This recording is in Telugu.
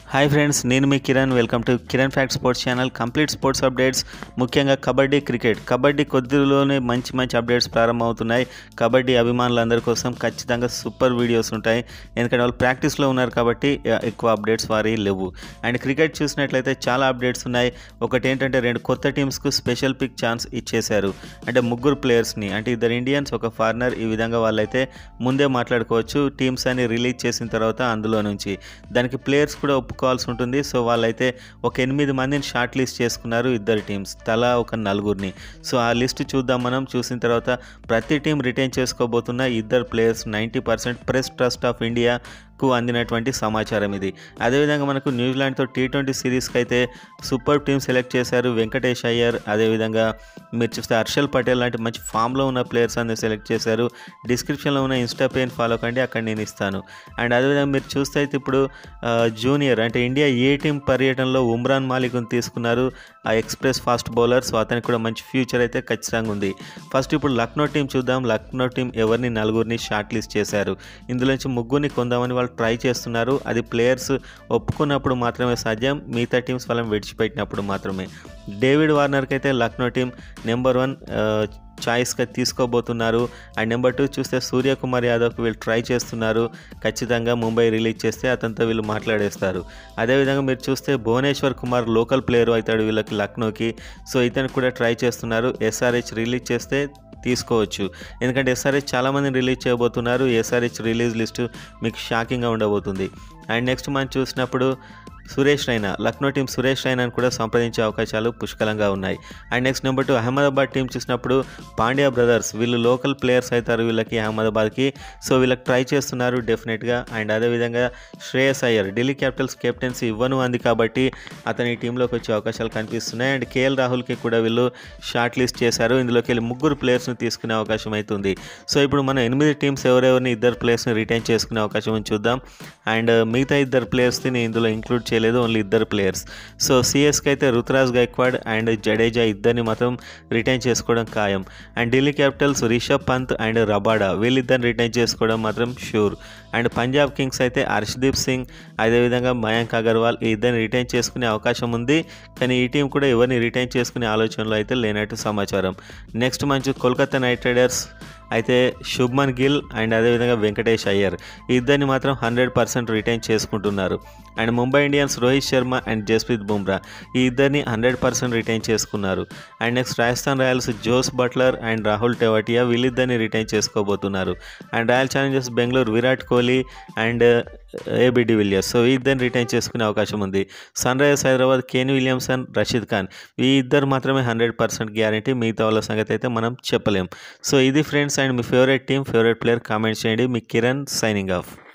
హాయ్ ఫ్రెండ్స్ నేను మీ Kiran welcome to Kiran fact sports channel complete sports updates ముఖ్యంగా కబడ్డీ క్రికెట్ కబడ్డీ కొద్దిలోనే మంచి మంచి అప్డేట్స్ ప్రారంభమవుతున్నాయి కబడ్డీ అభిమానులందరి కోసం ఖచ్చితంగా సూపర్ వీడియోస్ ఉంటాయి ఎందుకంటే వాళ్ళు ప్రాక్టీస్లో ఉన్నారు కాబట్టి ఎ- ఎక్కువ అప్డేట్స్ వారి లేవు అండ్ క్రికెట్ చూసినట్లయితే చాలా అప్డేట్స్ ఉన్నాయి ఒకటి ఏంటంటే రెండు కొత్త టీమ్స్కు స్పెషల్ పిక్ ఛాన్స్ ఇచ్చేశారు అంటే ముగ్గురు ప్లేయర్స్ని అంటే ఇద్దరు ఇండియన్స్ ఒక ఫారినర్ ఈ విధంగా వాళ్ళైతే ముందే మాట్లాడుకోవచ్చు టీమ్స్ అని రిలీజ్ చేసిన తర్వాత అందులో నుంచి దానికి ప్లేయర్స్ కూడా ఒప్పుకోవాల్సి ఉంటుంది సో వాళ్ళైతే ఒక ఎనిమిది మందిని షార్ట్ లిస్ట్ చేసుకున్నారు ఇద్దరు టీమ్స్ తలా ఒక నలుగురిని సో ఆ లిస్ట్ చూద్దాం మనం చూసిన తర్వాత ప్రతి టీం రిటైన్ చేసుకోబోతున్న ఇద్దరు players ninety percent press trust of ఇండియాకు అందినటువంటి సమాచారం ఇది అదేవిధంగా మనకు న్యూజిలాండ్తో టీ ట్వంటీ సిరీస్కి అయితే సూపర్ టీం సెలెక్ట్ చేశారు వెంకటేష్ అయ్యర్ అదేవిధంగా మీరు చూస్తే హర్షల్ పటేల్ లాంటి మంచి ఫామ్లో ఉన్న ప్లేయర్స్ అందరూ సెలెక్ట్ చేశారు డిస్క్రిప్షన్లో ఉన్న ఇన్స్టా పేజ్ ఫాలో కండి అక్కడ నేను ఇస్తాను అండ్ అదేవిధంగా మీరు చూస్తే అయితే ఇప్పుడు ఆ, జూనియర్ అంటే ఇండియా ఏ టీం పర్యటనలో ఉమ్రాన్ మాలిక్ని తీసుకున్నారు ఆ ఎక్స్ప్రెస్ ఫాస్ట్ బౌలర్ సో అతనికి కూడా మంచి ఫ్యూచర్ అయితే ఖచ్చితంగా ఉంది ఫస్ట్ ఇప్పుడు లక్నో టీం చూద్దాం లక్నో టీం ఎవరిని నలుగురిని షార్ట్ లిస్ట్ చేశారు ఇందులో నుంచి ముగ్గురిని కొందామని వాళ్ళు ట్రై చేస్తున్నారు అది ప్లేయర్స్ ఒప్పుకున్నప్పుడు మాత్రమే సాధ్యం మిగతా టీమ్స్ వాళ్ళని విడిచిపెట్టినప్పుడు మాత్రమే డేవిడ్ వార్నర్కి అయితే లక్నో టీం నెంబర్ వన్ చాయిస్గా తీసుకోబోతున్నారు అండ్ నెంబర్ టూ చూస్తే సూర్యకుమార్ యాదవ్కి వీళ్ళు ట్రై చేస్తున్నారు ఖచ్చితంగా ముంబై రిలీజ్ చేస్తే అతనితో వీళ్ళు మాట్లాడేస్తారు అదేవిధంగా మీరు చూస్తే భువనేశ్వర్ కుమార్ లోకల్ ప్లేయర్ అవుతాడు వీళ్ళకి లక్నోకి సో ఇతను కూడా ట్రై చేస్తున్నారు ఎస్ఆర్హెచ్ రిలీజ్ చేస్తే తీసుకోవచ్చు ఎందుకంటే ఎస్ఆర్హెచ్ చాలామందిని రిలీజ్ చేయబోతున్నారు ఎస్ఆర్హెచ్ రిలీజ్ లిస్టు మీకు షాకింగ్గా ఉండబోతుంది అండ్ నెక్స్ట్ మనం చూసినప్పుడు సురేష్ రైనా లక్నో టీం సురేష్ రైనాని కూడా సంప్రదించే అవకాశాలు పుష్కలంగా ఉన్నాయి and next number two Ahmedabad team చూసినప్పుడు పాండ్యా బ్రదర్స్ వీళ్ళు లోకల్ ప్లేయర్స్ అవుతారు వీళ్ళకి అహ్మదాబాద్కి సో వీళ్ళకి ట్రై చేస్తున్నారు డెఫినెట్గా అండ్ అదేవిధంగా శ్రేయస్ అయ్యర్ ఢిల్లీ క్యాపిటల్స్ కెప్టెన్సీ ఇవ్వను అంది కాబట్టి అతని టీంలోకి వచ్చే అవకాశాలు కనిపిస్తున్నాయి అండ్ కేఎల్ రాహుల్కి కూడా వీళ్ళు షార్ట్ లిస్ట్ చేశారు ఇందులోకి వెళ్ళి ముగ్గురు ప్లేయర్స్ని తీసుకునే అవకాశం అవుతుంది సో ఇప్పుడు మనం ఎనిమిది టీమ్స్ ఎవరెవరిని ఇద్దరు ప్లేయర్స్ని రిటైన్ చేసుకునే అవకాశం ఉంది చూద్దాం అండ్ మిగతా ఇద్దరు ప్లేయర్స్ని నేను ఇందులో ఇంక్లూడ్ చేయలేదు ఓన్లీ ఇద్దరు ప్లేయర్స్ సో సిఎస్కి అయితే రుతురాజ్ గైక్వాడ్ అండ్ జడేజా ఇద్దరిని మాత్రం రిటైన్ చేసుకోవడం ఖాయం and Delhi Capitals Rishabh Pant and Rabada వీళ్ళిద్దరిని రిటైన్ చేసుకోవడం మాత్రం షూర్ అండ్ పంజాబ్ కింగ్స్ అయితే హర్షదీప్ సింగ్ అదేవిధంగా మయాంక్ అగర్వాల్ ఈ ఇద్దరిని రిటైన్ చేసుకునే అవకాశం ఉంది కానీ ఈ టీం కూడా ఎవరిని రిటైన్ చేసుకునే ఆలోచనలో అయితే లేనట్టు సమాచారం నెక్స్ట్ మంచి కోల్కతా నైట్ రైడర్స్ అయితే శుభ్మన్ గిల్ అండ్ అదేవిధంగా వెంకటేష్ అయ్యర్ ఈ ఇద్దరిని మాత్రం హండ్రెడ్ పర్సెంట్ రిటైన్ చేసుకుంటున్నారు and Mumbai Indians Rohit Sharma and Jasprit Bumrah ఈ ఇద్దరిని హండ్రెడ్ పర్సెంట్ రిటైన్ చేసుకున్నారు and next Rajasthan Royals Jos Buttler and Rahul Tewatia వీళ్ళిద్దరిని రిటైన్ చేసుకోబోతున్నారు and Royal Challengers Bengaluru Virat Kohli and AB de Villiers so ఈ ఇద్దరిని రిటైన్ చేసుకునే అవకాశం ఉంది Sunrisers Hyderabad Kane Williamson Rashid Khan ఈ ఇద్దరు మాత్రమే హండ్రెడ్ పర్సెంట్ గ్యారంటీ మిగతా వాళ్ళ సంగతి అయితే మనం చెప్పలేం సో ఇది ఫ్రెండ్స్ అండ్ మీ favourite team favourite player comment చేయండి మీ కిరణ్ సైనింగ్ ఆఫ్